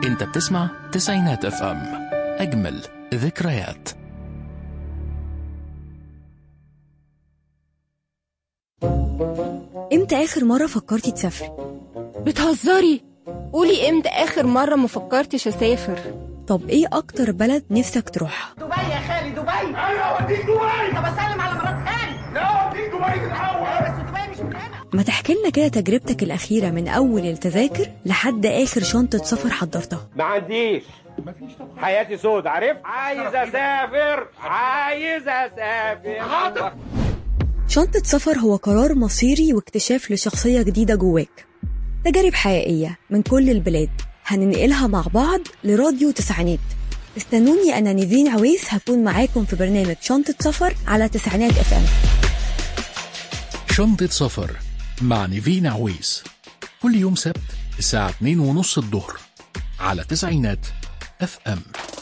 انت بتسمع تسعينات اف ام اجمل ذكريات امتى اخر مره فكرتي تسافري بتهزري قولي امتى اخر مره ما فكرتش اسافر طب ايه اكتر بلد نفسك تروحها دبي يا خالي دبي ايوه اوديك دبي طب اسلم على مرات خالي لا اوديك دبي الاول بس دبي مش من هنا ما تحكي لنا كده تجربتك الاخيره من اول التذاكر لحد اخر شنطه سفر حضرتها ما عنديش حياتي سود عارف عايز اسافر عايز اسافر حاضر شنطه سفر هو قرار مصيري واكتشاف لشخصيه جديده جواك تجارب حقيقيه من كل البلاد هننقلها مع بعض لراديو تسعينات استنوني انا نيفين عويس هكون معاكم في برنامج شنطه سفر على تسعينات اف ام شنطة سفر مع نيفين عويس كل يوم سبت الساعة 2 ونص الظهر على تسعينات اف ام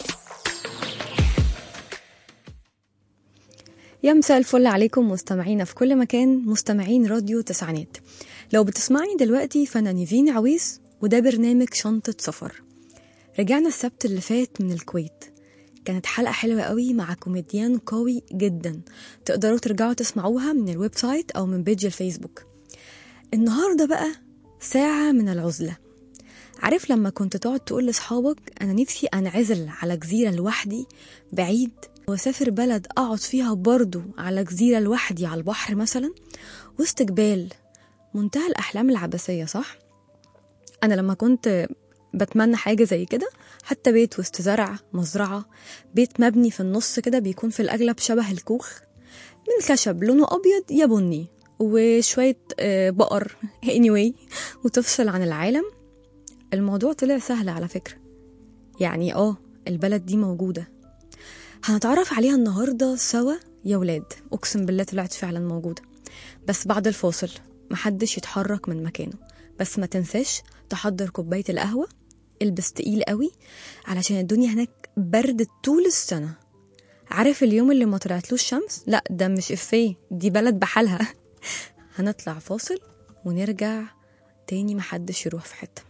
يا مساء الفل عليكم مستمعينا في كل مكان مستمعين راديو تسعينات لو بتسمعني دلوقتي فانا نيفين عويس وده برنامج شنطة سفر رجعنا السبت اللي فات من الكويت كانت حلقة حلوة قوي مع كوميديان قوي جدا تقدروا ترجعوا تسمعوها من الويب سايت أو من بيج الفيسبوك النهاردة بقى ساعة من العزلة عارف لما كنت تقعد تقول لأصحابك أنا نفسي أنعزل على جزيرة لوحدي بعيد وأسافر بلد أقعد فيها برضو على جزيرة لوحدي على البحر مثلا وسط جبال منتهى الأحلام العبثية صح؟ أنا لما كنت بتمنى حاجة زي كده حتى بيت وسط زرع مزرعة بيت مبني في النص كده بيكون في الأغلب شبه الكوخ من خشب لونه أبيض يا بني وشوية آه، بقر anyway وتفصل عن العالم الموضوع طلع سهل على فكرة يعني اه البلد دي موجودة هنتعرف عليها النهاردة سوا يا ولاد أقسم بالله طلعت فعلا موجودة بس بعد الفاصل محدش يتحرك من مكانه بس ما تنساش تحضر كوباية القهوة البس تقيل قوي علشان الدنيا هناك برد طول السنة عارف اليوم اللي ما طلعتلوش شمس؟ لا ده مش إفيه دي بلد بحالها هنطلع فاصل ونرجع تاني محدش يروح في حتة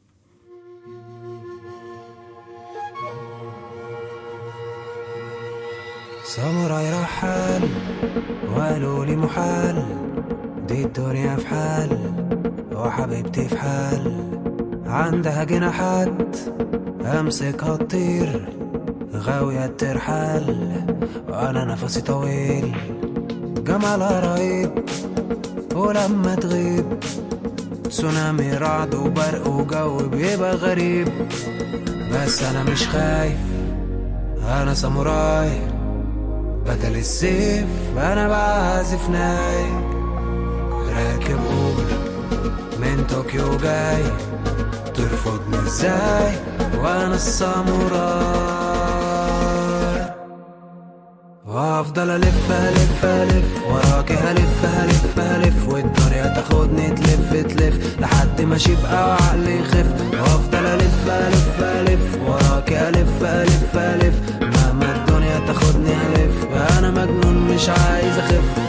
ساموراي رحال وقالوا لي محال دي الدنيا في حال وحبيبتي في حال عندها جناحات امسكها تطير غاوية ترحال وانا نفسي طويل جمالها رهيب ولما تغيب تسونامي رعد وبرق وجو بيبقى غريب بس انا مش خايف انا ساموراي بدل السيف انا بعزف ناي راكب اوبر من طوكيو جاي ترفضني ازاي وانا الساموراي وافضل الف الف الف وراك هلف هلف هلف والدنيا تاخدني تلف تلف لحد ما اشيبقى وعقلي يخف وافضل الف الف الف وراك الف الف الف مهما الدنيا تاخدني الف انا مجنون مش عايز اخف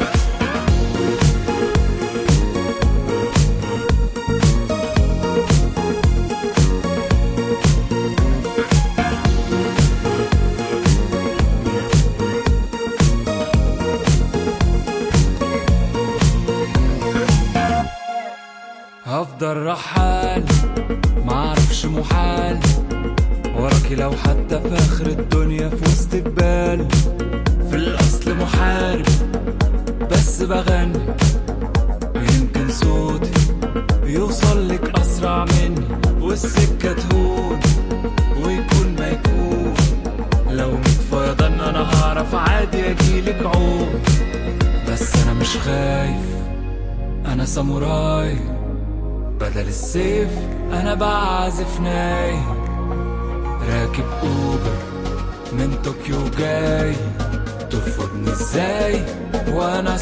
هفضل رحال معرفش محال وراكي لو حتى في اخر الدنيا في وسط البال في الاصل محارب بس بغني يمكن صوتي يوصل لك اسرع مني والسكه تهون ويكون ما يكون لو ميت فيضان انا هعرف عادي اجيلك عوم بس انا مش خايف انا ساموراي بدل السيف انا بعزف ناي راكب اوبر من طوكيو جاي ترفضني ازاي وانا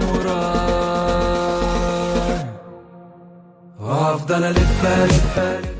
ساموراي وافضل الف الف الف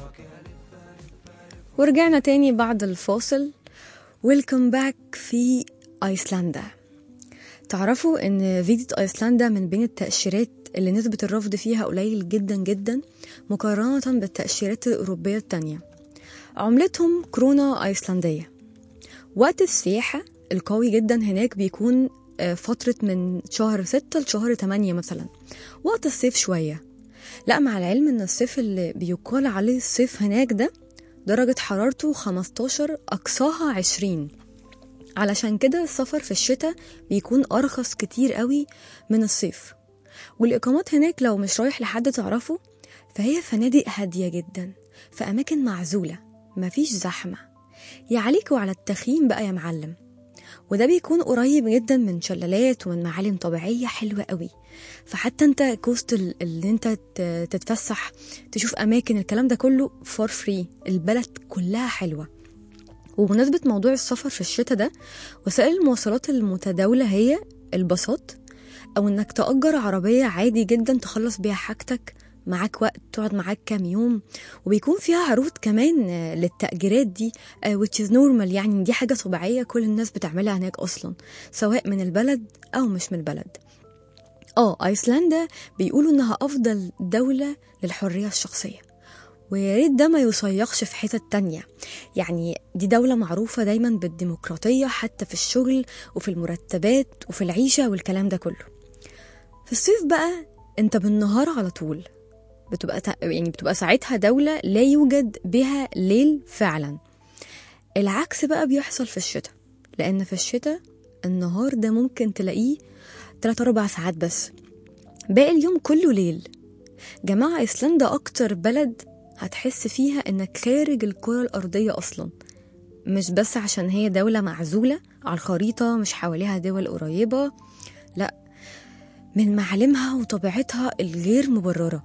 ورجعنا تاني بعد الفاصل ويلكم باك في ايسلندا تعرفوا ان فيزا ايسلندا من بين التأشيرات اللي نسبة الرفض فيها قليل جدا جدا مقارنة بالتأشيرات الأوروبية التانية عملتهم كورونا أيسلندية وقت السياحة القوي جدا هناك بيكون آه، فترة من شهر ستة لشهر تمانية مثلا وقت الصيف شوية لا مع العلم ان الصيف اللي بيقال عليه الصيف هناك ده درجة حرارته 15 أقصاها 20 علشان كده السفر في الشتاء بيكون أرخص كتير قوي من الصيف والإقامات هناك لو مش رايح لحد تعرفه فهي فنادق هادية جدا في أماكن معزولة مفيش زحمة يا عليك وعلى التخييم بقى يا معلم وده بيكون قريب جدا من شلالات ومن معالم طبيعية حلوة قوي فحتى انت كوست ال- اللي انت ت- تتفسح تشوف اماكن الكلام ده كله فور فري البلد كلها حلوة وبمناسبة موضوع السفر في الشتاء ده وسائل المواصلات المتداولة هي الباصات أو إنك تأجر عربية عادي جدا تخلص بيها حاجتك معاك وقت تقعد معاك كام يوم وبيكون فيها عروض كمان آه، للتأجيرات دي آه، which is normal يعني دي حاجة طبيعية كل الناس بتعملها هناك أصلا سواء من البلد أو مش من البلد اه ايسلندا بيقولوا انها افضل دولة للحرية الشخصية ويا ريت ده ما يصيغش في حتت تانية يعني دي دولة معروفة دايما بالديمقراطية حتى في الشغل وفي المرتبات وفي العيشة والكلام ده كله في الصيف بقى انت بالنهار على طول بتبقى تع- يعني بتبقى ساعتها دولة لا يوجد بها ليل فعلا العكس بقى بيحصل في الشتاء لأن في الشتاء النهار ده ممكن تلاقيه 3 أربع ساعات بس باقي اليوم كله ليل جماعة أيسلندا أكتر بلد هتحس فيها إنك خارج الكرة الأرضية أصلا مش بس عشان هي دولة معزولة على الخريطة مش حواليها دول قريبة لا من معالمها وطبيعتها الغير مبررة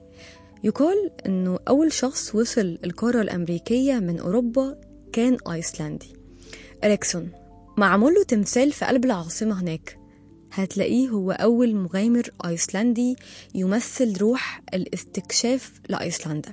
يقال إنه أول شخص وصل القارة الأمريكية من أوروبا كان أيسلندي إريكسون معمول له تمثال في قلب العاصمة هناك هتلاقيه هو أول مغامر أيسلندي يمثل روح الاستكشاف لأيسلندا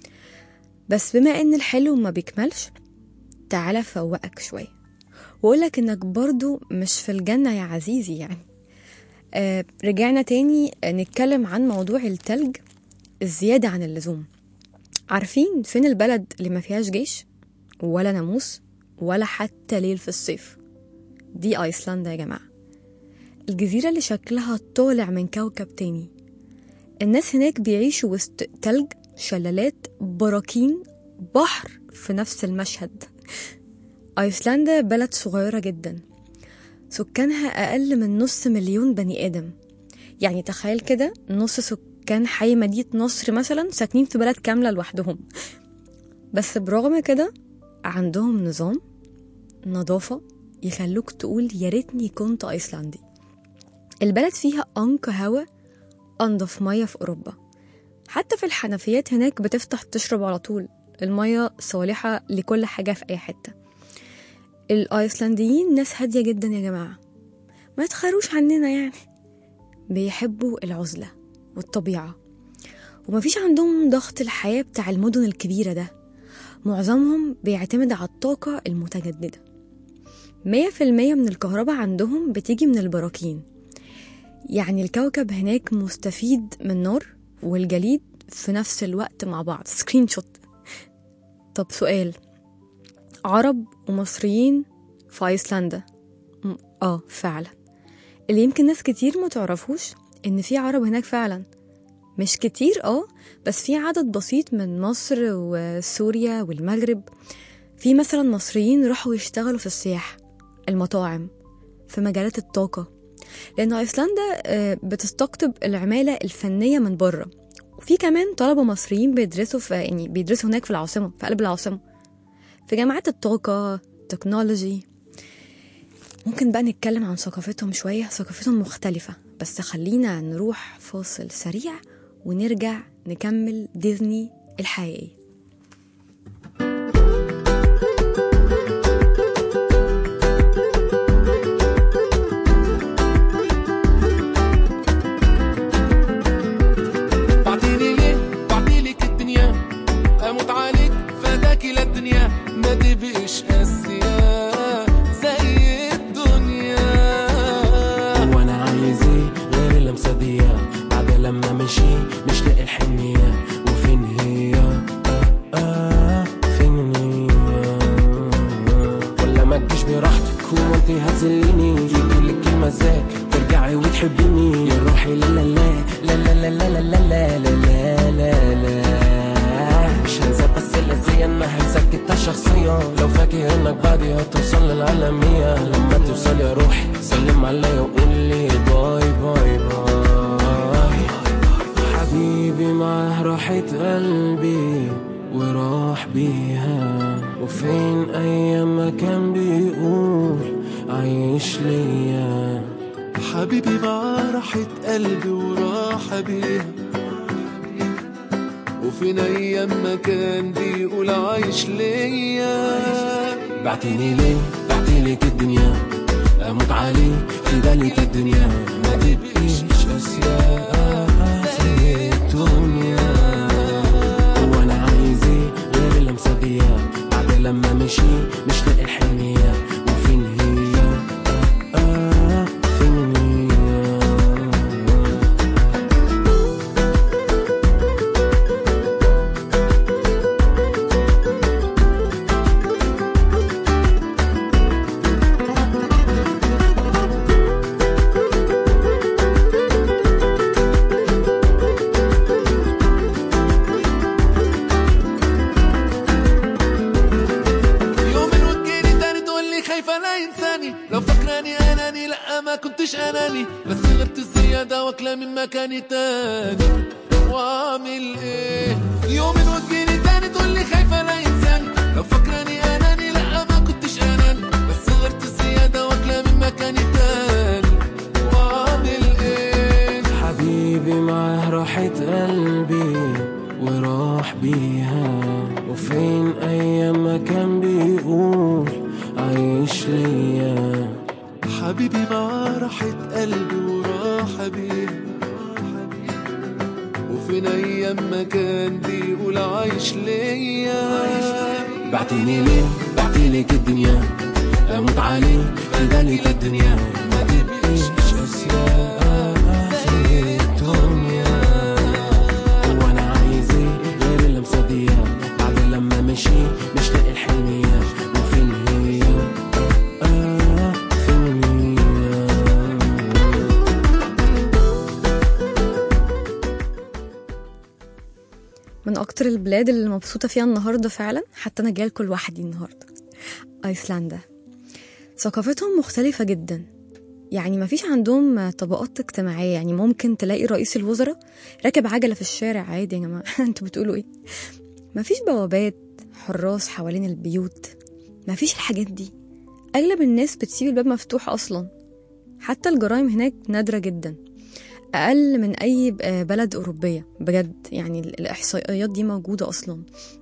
بس بما إن الحلو ما بيكملش تعالى فوقك شوية وأقولك إنك برضو مش في الجنة يا عزيزي يعني آه رجعنا تاني نتكلم عن موضوع التلج الزيادة عن اللزوم عارفين فين البلد اللي ما فيهاش جيش ولا ناموس ولا حتى ليل في الصيف دي أيسلندا يا جماعة الجزيرة اللي شكلها طالع من كوكب تاني الناس هناك بيعيشوا وسط تلج شلالات براكين بحر في نفس المشهد أيسلندا بلد صغيرة جدا سكانها أقل من نص مليون بني آدم يعني تخيل كده نص سكان حي مدينة نصر مثلا ساكنين في بلد كاملة لوحدهم بس برغم كده عندهم نظام نظافة يخلوك تقول يا ريتني كنت أيسلندي البلد فيها أنقى هوا أنضف مية في أوروبا حتى في الحنفيات هناك بتفتح تشرب على طول المية صالحة لكل حاجة في أي حتة الأيسلنديين ناس هادية جدا يا جماعة ما يتخيروش عننا يعني بيحبوا العزلة والطبيعة ومفيش عندهم ضغط الحياة بتاع المدن الكبيرة ده معظمهم بيعتمد على الطاقة المتجددة مية في المية من الكهرباء عندهم بتيجي من البراكين يعني الكوكب هناك مستفيد من نار والجليد في نفس الوقت مع بعض سكرين شوت طب سؤال عرب ومصريين في ايسلندا م- اه فعلا اللي يمكن ناس كتير ما تعرفوش ان في عرب هناك فعلا مش كتير اه بس في عدد بسيط من مصر وسوريا والمغرب في مثلا مصريين راحوا يشتغلوا في السياحة المطاعم في مجالات الطاقة لأن أيسلندا آه، بتستقطب العمالة الفنية من بره وفي كمان طلبة مصريين بيدرسوا في يعني بيدرسوا هناك في العاصمة في قلب العاصمة في جامعات الطاقة تكنولوجي ممكن بقى نتكلم عن ثقافتهم شوية ثقافتهم مختلفة بس خلينا نروح فاصل سريع ونرجع نكمل ديزني الحقيقية بعتيلي ليه بعتيلك الدنيا اموت عليك فداكي للدنيا ما تبقيش قاسية زي الدنيا وانا عايز ايه غير اللمسه دي بعد لما مشي مش لاقي الحنيه وفين هي آه آه فين لا لا لا لا لا لا لا لا مش هنسى بس الأذية أنا هنساك انت شخصيا لو فاكر انك بعدي هتوصل للعالمية لما توصل يا روحي سلم عليا وقول لي باي باي باي حبيبي معاه راحت قلبي وراح بيها وفين ايام ما كان بيقول عايش ليا حبيبي معاه راحة قلبي وراحة بيها وفين أيام ما كان بيقول عايش ليا بعتني ليه بعتلك الدنيا اموت عليك في بالك الدنيا ما تبقيش اسيا في الدنيا وانا عايز ايه غير اللمسه دي بعد لما مشي مش لاقي الحنيه وفين هي آه آه فين هي يومين وتجيني تاني تقول لي خايفة لا ينساني لو فاكراني اناني لا ما كنتش اناني بس غبت الزيادة واكلة من مكاني تاني واعمل ايه يومين وتجيني تاني تقول لي خايفة لا ينساني لو فاكراني اناني لا ما كنتش اناني بس غبت الزيادة واكلة من مكاني تاني واعمل ايه حبيبي معاه راحة قلبي وراح بيها وفين أيام ما كان بيقول عايش ليا حبيبي معاه راحة قلبي وراحة بيها وفين أيام ما كان بيقول عايش ليا بعتني ليه بعتلك الدنيا أموت عليك في بالك الدنيا ما تبقيش أسيا في الدنيا وانا عايز ايه غير اللمسه دي بعد لما مشي مش لاقي الحنيه وفين هي آه فين هي من أكتر البلاد اللي مبسوطة فيها النهاردة فعلا حتى أنا جاية لكل لوحدي النهاردة أيسلندا ثقافتهم مختلفة جدا يعني مفيش عندهم طبقات اجتماعية يعني ممكن تلاقي رئيس الوزراء راكب عجلة في الشارع عادي يا جماعة انتوا بتقولوا ايه مفيش بوابات حراس حوالين البيوت مفيش الحاجات دي أغلب الناس بتسيب الباب مفتوح أصلا حتى الجرائم هناك نادرة جدا أقل من أي ب- بلد أوروبية بجد يعني ال- الإحصائيات دي موجودة أصلا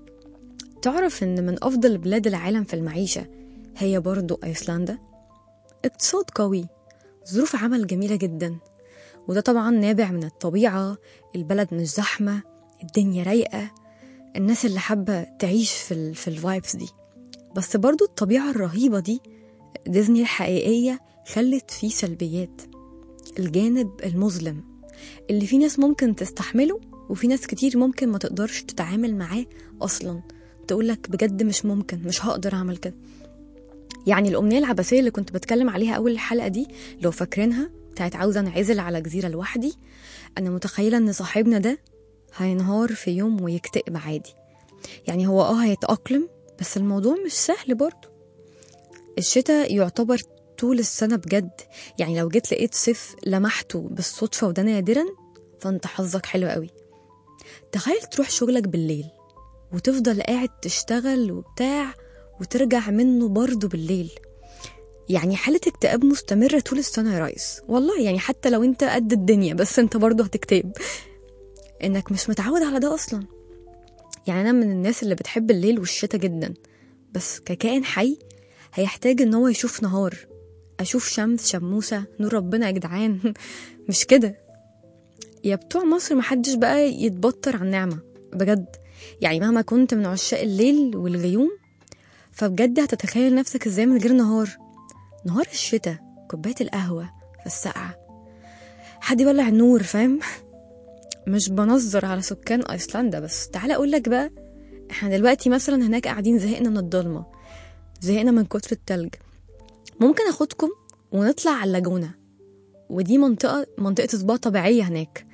تعرف إن من أفضل بلاد العالم في المعيشة هي برضو أيسلندا اقتصاد قوي ظروف عمل جميلة جدا وده طبعا نابع من الطبيعة البلد مش زحمة الدنيا رايقة الناس اللي حابة تعيش في ال في الفايبس دي بس برضو الطبيعة الرهيبة دي ديزني الحقيقية خلت فيه سلبيات الجانب المظلم اللي في ناس ممكن تستحمله وفي ناس كتير ممكن ما تقدرش تتعامل معاه أصلا تقولك بجد مش ممكن مش هقدر أعمل كده يعني الأمنية العبثية اللي كنت بتكلم عليها أول الحلقة دي لو فاكرينها بتاعت عاوزة أنعزل على جزيرة لوحدي أنا متخيلة إن صاحبنا ده هينهار في يوم ويكتئب عادي يعني هو اه هيتأقلم بس الموضوع مش سهل برضه الشتاء يعتبر طول السنة بجد يعني لو جيت لقيت صيف لمحته بالصدفة وده نادرا فانت حظك حلو قوي تخيل تروح شغلك بالليل وتفضل قاعد تشتغل وبتاع وترجع منه برضه بالليل يعني حالة اكتئاب مستمرة طول السنة يا ريس والله يعني حتى لو انت قد الدنيا بس انت برضه هتكتئب انك مش متعود على ده اصلا يعني انا من الناس اللي بتحب الليل والشتاء جدا بس ككائن حي هيحتاج ان هو يشوف نهار اشوف شمس شموسة نور ربنا يا جدعان مش كده يا بتوع مصر محدش بقى يتبطر عن نعمة بجد يعني مهما كنت من عشاق الليل والغيوم فبجد هتتخيل نفسك ازاي من غير نهار نهار الشتاء كوباية القهوة في السقعة حد يولع النور فاهم مش بنظر على سكان ايسلندا بس تعالى اقول لك بقى احنا دلوقتي مثلا هناك قاعدين زهقنا من الضلمه زهقنا من كتر التلج ممكن اخدكم ونطلع على اللاجونة ودي منطقة منطقة سبا طبيعية هناك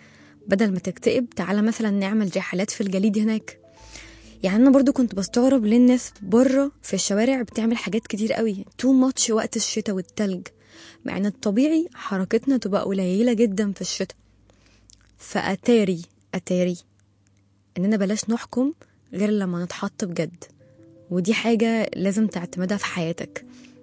بدل ما تكتئب تعالى مثلا نعمل رحلات في الجليد هناك يعني انا برضو كنت بستغرب ليه الناس بره في الشوارع بتعمل حاجات كتير قوي تو ماتش وقت الشتاء والتلج مع ان الطبيعي حركتنا تبقى قليله جدا في الشتاء فاتاري اتاري اننا بلاش نحكم غير لما نتحط بجد ودي حاجه لازم تعتمدها في حياتك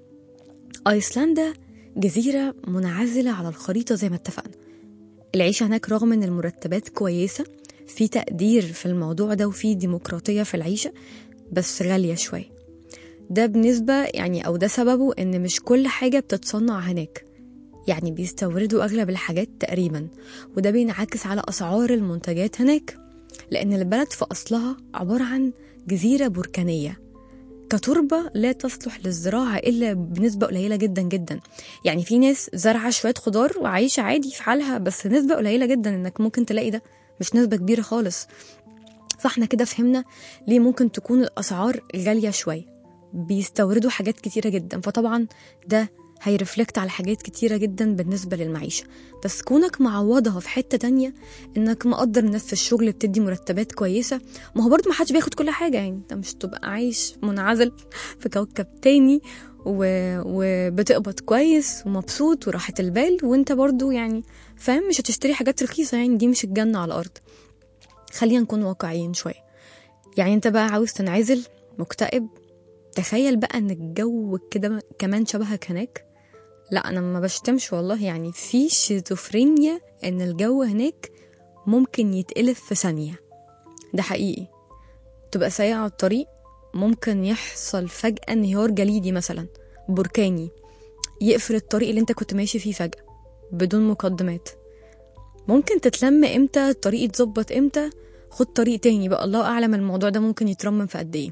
ايسلندا جزيره منعزله على الخريطه زي ما اتفقنا العيشه هناك رغم ان المرتبات كويسه في تقدير في الموضوع ده وفي ديمقراطيه في العيشه بس غاليه شويه ده بالنسبة يعني أو ده سببه إن مش كل حاجة بتتصنع هناك يعني بيستوردوا أغلب الحاجات تقريبا وده بينعكس على أسعار المنتجات هناك لأن البلد في أصلها عبارة عن جزيرة بركانية كتربة لا تصلح للزراعة إلا بنسبة قليلة جدا جدا يعني في ناس زارعة شوية خضار وعايشة عادي في حالها بس نسبة قليلة جدا إنك ممكن تلاقي ده مش نسبة كبيرة خالص فاحنا كده فهمنا ليه ممكن تكون الأسعار غالية شوية بيستوردوا حاجات كتيرة جدا فطبعا ده هيرفلكت على حاجات كتيرة جدا بالنسبة للمعيشة بس كونك معوضها في حتة تانية انك مقدر الناس في الشغل بتدي مرتبات كويسة ما هو برضه محدش بياخد كل حاجة يعني انت مش تبقى عايش منعزل في كوكب تاني و... وبتقبض كويس ومبسوط وراحة البال وانت برضه يعني فاهم مش هتشتري حاجات رخيصة يعني دي مش الجنة على الأرض خلينا نكون واقعيين شوية يعني انت بقى عاوز تنعزل مكتئب تخيل بقى ان الجو كده كمان شبهك هناك لا انا ما بشتمش والله يعني في شيزوفرينيا ان الجو هناك ممكن يتقلب في ثانية ده حقيقي تبقى سايق على الطريق ممكن يحصل فجأة انهيار جليدي مثلا بركاني يقفل الطريق اللي انت كنت ماشي فيه فجأة بدون مقدمات ممكن تتلم امتى الطريق يتظبط امتى خد طريق تاني بقى الله اعلم الموضوع ده ممكن يترمم في قد ايه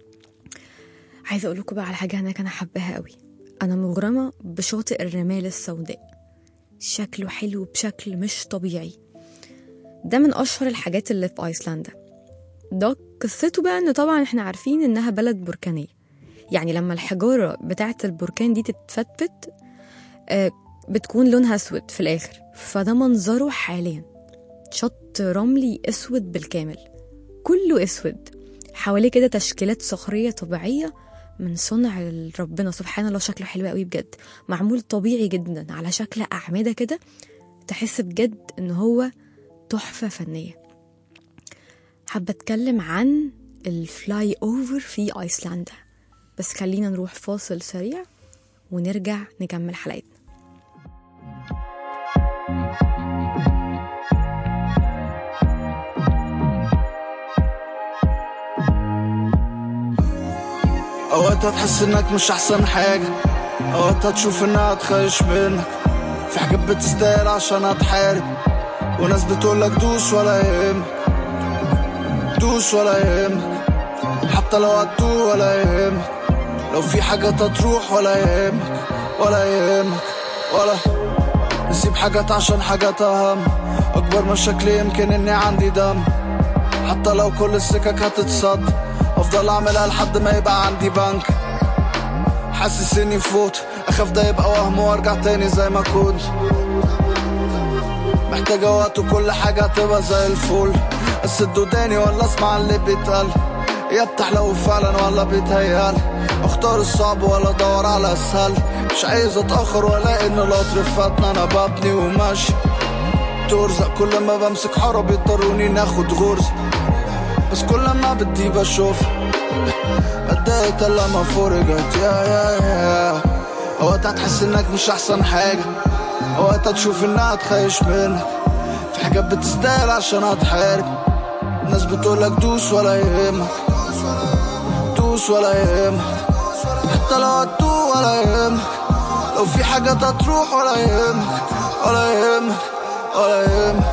عايزه اقول لكم بقى على حاجه هناك انا حباها قوي انا مغرمه بشاطئ الرمال السوداء شكله حلو بشكل مش طبيعي ده من اشهر الحاجات اللي في ايسلندا ده قصته بقى ان طبعا احنا عارفين انها بلد بركانيه يعني لما الحجاره بتاعه البركان دي تتفتفت آه، بتكون لونها اسود في الاخر فده منظره حاليا شط رملي اسود بالكامل كله اسود حواليه كده تشكيلات صخريه طبيعيه من صنع ربنا سبحان الله شكله حلو قوي بجد معمول طبيعي جدا على شكل اعمده كده تحس بجد ان هو تحفه فنيه حابه اتكلم عن الفلاي اوفر في ايسلندا بس خلينا نروح فاصل سريع ونرجع نكمل حلقتنا اوقات تحس انك مش احسن حاجة اوقات تشوف انها تخيش منك في حاجات بتستاهل عشان هتحارب وناس بتقولك دوس ولا يهمك دوس ولا يهمك حتى لو هتدوق ولا يهمك لو في حاجات هتروح ولا يهمك ولا يهمك ولا نسيب حاجات عشان حاجات اهم اكبر مشاكلي يمكن اني عندي دم حتى لو كل السكك هتتصد افضل اعملها لحد ما يبقى عندي بنك حاسس اني فوت اخاف ده يبقى وهم وارجع تاني زي ما كنت محتاجة وقت وكل حاجة تبقى زي الفل اسد وداني ولا اسمع اللي بيتقال يا بتحلو فعلا ولا بيتهيال اختار الصعب ولا ادور على السهل مش عايز اتاخر ولا ان القطر فاتنا انا ببني وماشي ترزق كل ما بمسك حارة بيضطروني ناخد غرزة بس كل ما بدي بشوف بدأت لما فرقت يا يا يا اوقات هتحس انك مش احسن حاجة اوقات هتشوف انها تخيش منك في حاجات بتستاهل عشان هتحارب الناس بتقولك دوس ولا يهمك دوس ولا يهمك حتى لو هتدوق ولا يهمك لو في حاجات هتروح ولا يهمك ولا يهمك ولا يهمك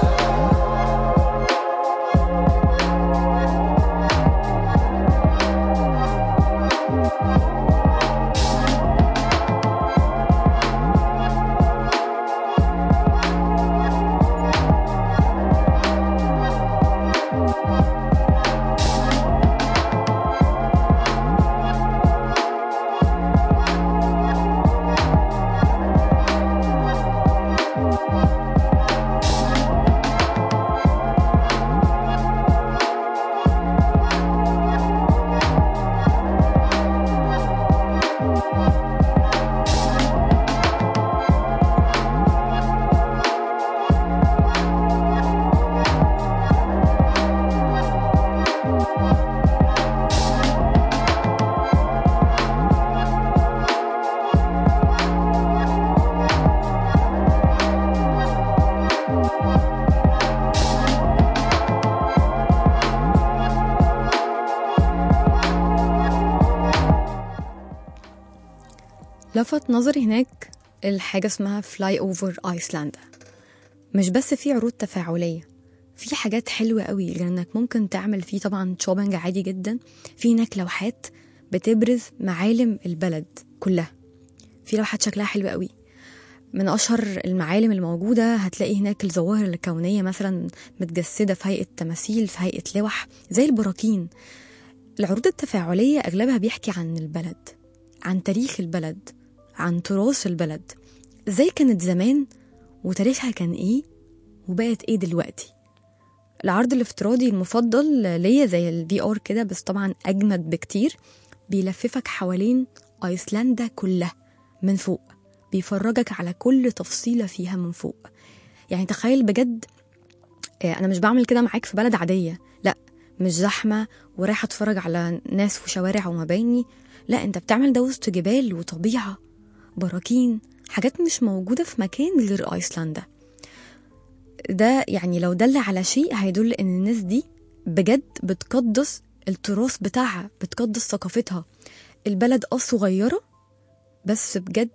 لفت نظري هناك الحاجة اسمها فلاي اوفر ايسلندا مش بس في عروض تفاعلية في حاجات حلوة قوي لأنك ممكن تعمل فيه طبعا شوبينج عادي جدا في هناك لوحات بتبرز معالم البلد كلها في لوحات شكلها حلو قوي من أشهر المعالم الموجودة هتلاقي هناك الظواهر الكونية مثلا متجسدة في هيئة تماثيل في هيئة لوح زي البراكين العروض التفاعلية أغلبها بيحكي عن البلد عن تاريخ البلد عن تراث البلد ازاي كانت زمان وتاريخها كان ايه وبقت ايه دلوقتي العرض الافتراضي المفضل ليا زي الفي ار كده بس طبعا اجمد بكتير بيلففك حوالين ايسلندا كلها من فوق بيفرجك على كل تفصيله فيها من فوق يعني تخيل بجد آه، انا مش بعمل كده معاك في بلد عاديه لا مش زحمه ورايحه اتفرج على ناس وشوارع ومباني لا انت بتعمل ده وسط جبال وطبيعه براكين حاجات مش موجوده في مكان غير ايسلندا ده يعني لو دل على شيء هيدل ان الناس دي بجد بتقدس التراث بتاعها بتقدس ثقافتها البلد اه صغيره بس بجد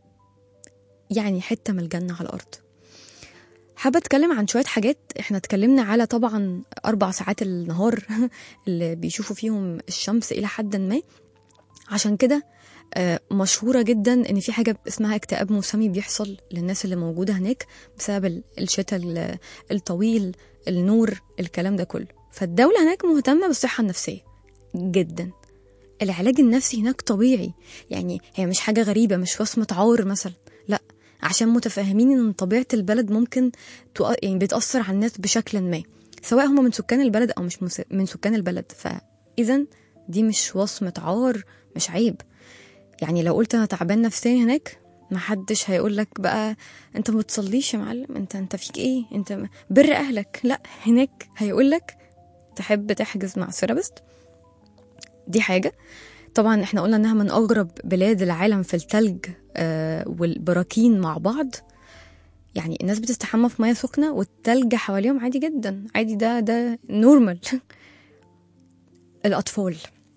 يعني حته من الجنه على الارض حابة أتكلم عن شوية حاجات إحنا اتكلمنا على طبعا أربع ساعات النهار اللي بيشوفوا فيهم الشمس إلى حد ما عشان كده آه، مشهورة جدا إن في حاجة اسمها اكتئاب موسمي بيحصل للناس اللي موجودة هناك بسبب ال- الشتاء ال- الطويل النور الكلام ده كله فالدولة هناك مهتمة بالصحة النفسية جدا العلاج النفسي هناك طبيعي يعني هي مش حاجة غريبة مش وصمة عار مثلا لا عشان متفاهمين ان طبيعة البلد ممكن تؤ... يعني بتأثر على الناس بشكل ما سواء هم من سكان البلد او مش مس... من سكان البلد فاذا دي مش وصمة عار مش عيب يعني لو قلت انا تعبان نفسيا هناك محدش هيقول لك بقى انت ما بتصليش يا معلم انت انت فيك ايه انت م- بر اهلك لا هناك هيقول لك تحب تحجز مع سيرابست دي حاجة طبعا احنا قلنا انها من اغرب بلاد العالم في التلج آه والبراكين مع بعض يعني الناس بتستحمى في ميه سخنه والتلج حواليهم عادي جدا عادي ده ده نورمال الاطفال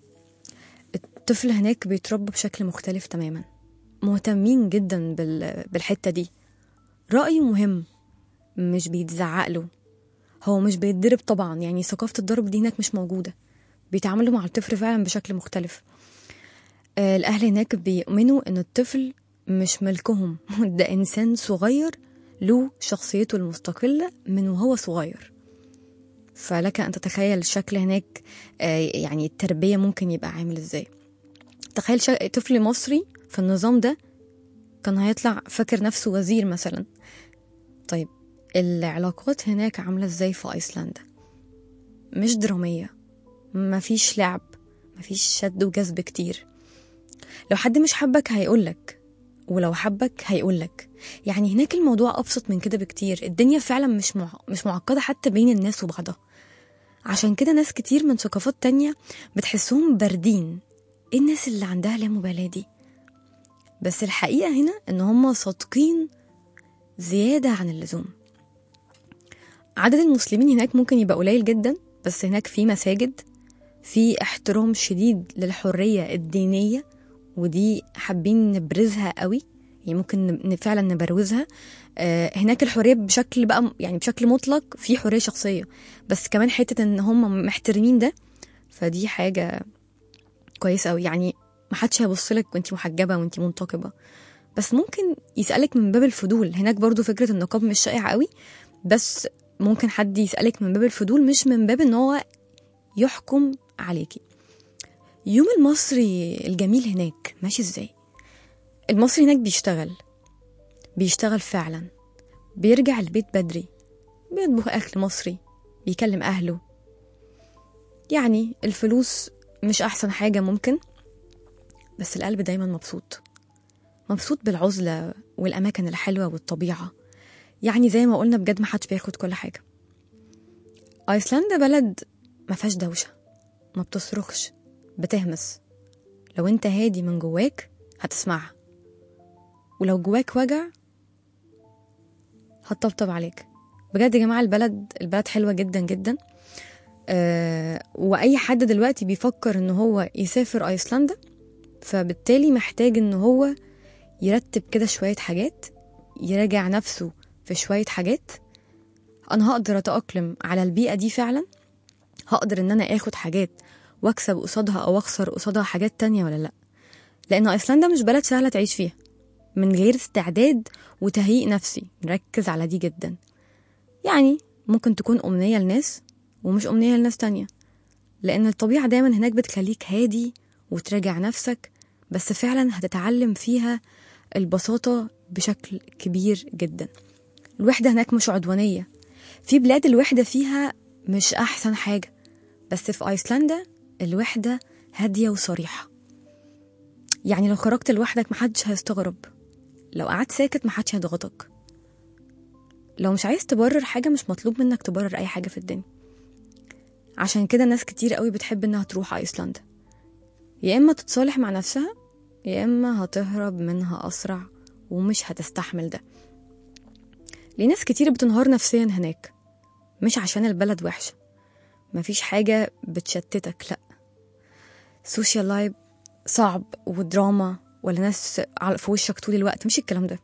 الطفل هناك بيتربى بشكل مختلف تماما مهتمين جدا بال- بالحته دي رايه مهم مش بيتزعق له هو مش بيتضرب طبعا يعني ثقافه الضرب دي هناك مش موجوده بيتعاملوا مع الطفل فعلا بشكل مختلف آه، الأهل هناك بيؤمنوا إن الطفل مش ملكهم ده إنسان صغير له شخصيته المستقلة من وهو صغير فلك أن تتخيل الشكل هناك آه، يعني التربية ممكن يبقى عامل إزاي تخيل شا- طفل مصري في النظام ده كان هيطلع فاكر نفسه وزير مثلا طيب العلاقات هناك عاملة إزاي في أيسلندا مش درامية مفيش لعب مفيش شد وجذب كتير لو حد مش حبك هيقولك ولو حبك هيقولك يعني هناك الموضوع أبسط من كده بكتير الدنيا فعلا مش مع... مش معقدة حتى بين الناس وبعضها عشان كده ناس كتير من ثقافات تانية بتحسهم باردين ايه الناس اللي عندها لا مبالاة دي بس الحقيقة هنا ان هم صادقين زيادة عن اللزوم عدد المسلمين هناك ممكن يبقى قليل جدا بس هناك في مساجد في احترام شديد للحرية الدينية ودي حابين نبرزها قوي يعني ممكن ن- فعلا نبروزها آه، هناك الحرية بشكل بقى م- يعني بشكل مطلق في حرية شخصية بس كمان حتة ان هم محترمين ده فدي حاجة كويسة قوي يعني محدش هيبص لك وانت محجبة وانت منتقبة بس ممكن يسألك من باب الفضول هناك برضو فكرة النقاب مش شائع قوي بس ممكن حد يسألك من باب الفضول مش من باب ان هو يحكم عليكي يوم المصري الجميل هناك ماشي ازاي المصري هناك بيشتغل بيشتغل فعلا بيرجع البيت بدري بيطبخ أكل مصري بيكلم أهله يعني الفلوس مش أحسن حاجة ممكن بس القلب دايما مبسوط مبسوط بالعزلة والأماكن الحلوة والطبيعة يعني زي ما قلنا بجد محدش بياخد كل حاجة أيسلندا بلد ما فيهاش دوشة ما بتصرخش بتهمس لو انت هادي من جواك هتسمعها ولو جواك وجع هتطبطب عليك بجد يا جماعة البلد البلد حلوة جدا جدا أه وأي حد دلوقتي بيفكر إن هو يسافر أيسلندا فبالتالي محتاج إن هو يرتب كده شوية حاجات يراجع نفسه في شوية حاجات أنا هقدر أتأقلم على البيئة دي فعلا هقدر إن أنا آخد حاجات وأكسب قصادها أو أخسر قصادها حاجات تانية ولا لأ لأن أيسلندا مش بلد سهلة تعيش فيها من غير استعداد وتهيئ نفسي نركز على دي جدا يعني ممكن تكون أمنية لناس ومش أمنية لناس تانية لأن الطبيعة دايما هناك بتخليك هادي وتراجع نفسك بس فعلا هتتعلم فيها البساطة بشكل كبير جدا الوحدة هناك مش عدوانية في بلاد الوحدة فيها مش أحسن حاجة بس في أيسلندا الوحدة هادية وصريحة يعني لو خرجت لوحدك محدش هيستغرب لو قعدت ساكت محدش هيضغطك لو مش عايز تبرر حاجة مش مطلوب منك تبرر أي حاجة في الدنيا عشان كده ناس كتير قوي بتحب إنها تروح أيسلندا يا إما تتصالح مع نفسها يا إما هتهرب منها أسرع ومش هتستحمل ده ليه ناس كتير بتنهار نفسيا هناك مش عشان البلد وحشة مفيش حاجة بتشتتك لأ سوشيال لايف صعب ودراما ولا ناس على- في وشك طول الوقت مش الكلام ده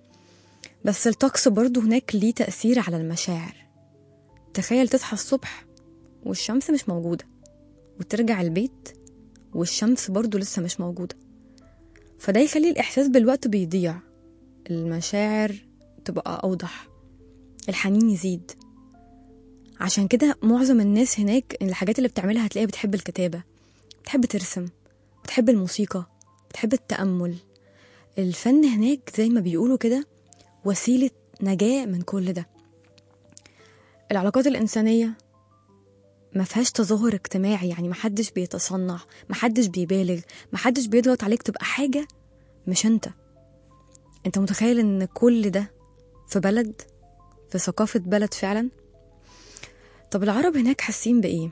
بس الطقس برضو هناك ليه تأثير على المشاعر تخيل تصحى الصبح والشمس مش موجودة وترجع البيت والشمس برضو لسه مش موجودة فده يخلي الإحساس بالوقت بيضيع المشاعر تبقى أوضح الحنين يزيد عشان كده معظم الناس هناك الحاجات اللي بتعملها هتلاقيها بتحب الكتابة بتحب ترسم بتحب الموسيقى بتحب التأمل الفن هناك زي ما بيقولوا كده وسيلة نجاة من كل ده العلاقات الإنسانية ما فيهاش تظاهر اجتماعي يعني محدش بيتصنع محدش بيبالغ محدش بيضغط عليك تبقى حاجة مش انت انت متخيل ان كل ده في بلد في ثقافة بلد فعلا طب العرب هناك حاسين بإيه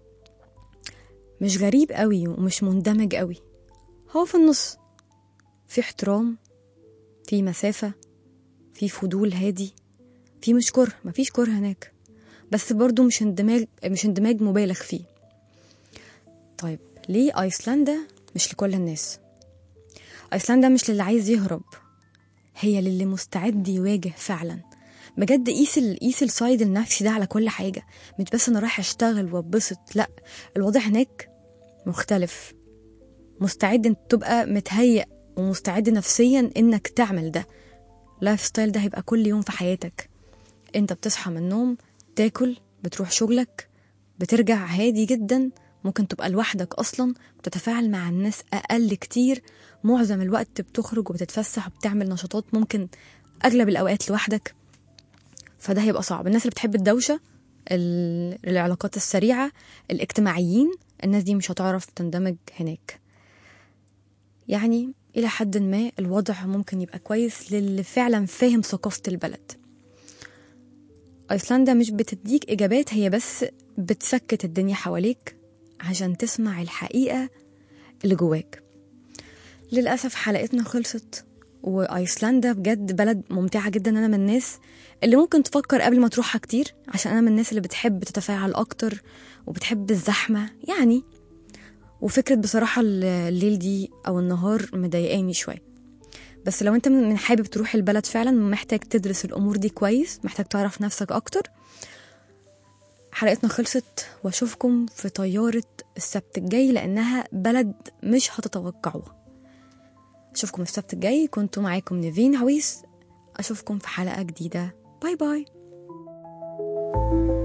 مش غريب قوي ومش مندمج قوي هو في النص في احترام في مسافة في فضول هادي في مش كره مفيش كره هناك بس برضو مش اندماج مش اندماج مبالغ فيه طيب ليه ايسلندا مش لكل الناس ايسلندا مش للي عايز يهرب هي للي مستعد يواجه فعلا بجد قيس ال- قيس السايد النفسي ده على كل حاجه مش بس انا رايح اشتغل واتبسط لا الوضع هناك مختلف مستعد انت تبقى متهيأ ومستعد نفسيا انك تعمل ده اللايف ستايل ده هيبقى كل يوم في حياتك انت بتصحى من النوم تاكل بتروح شغلك بترجع هادي جدا ممكن تبقى لوحدك اصلا بتتفاعل مع الناس اقل كتير معظم الوقت بتخرج وبتتفسح وبتعمل نشاطات ممكن اغلب الاوقات لوحدك فده هيبقى صعب الناس اللي بتحب الدوشه ال- العلاقات السريعه الاجتماعيين الناس دي مش هتعرف تندمج هناك يعني إلى حد ما الوضع ممكن يبقى كويس للي فعلا فاهم ثقافة البلد أيسلندا مش بتديك إجابات هي بس بتسكت الدنيا حواليك عشان تسمع الحقيقة اللي جواك للأسف حلقتنا خلصت وأيسلندا بجد بلد ممتعة جدا أنا من الناس اللي ممكن تفكر قبل ما تروحها كتير عشان أنا من الناس اللي بتحب تتفاعل أكتر وبتحب الزحمة يعني وفكرة بصراحة الليل دي أو النهار مضايقاني شوية بس لو انت من حابب تروح البلد فعلا محتاج تدرس الأمور دي كويس محتاج تعرف نفسك أكتر حلقتنا خلصت واشوفكم في طيارة السبت الجاي لأنها بلد مش هتتوقعوها أشوفكم السبت الجاي كنت معاكم نيفين عويس أشوفكم في حلقة جديدة باي باي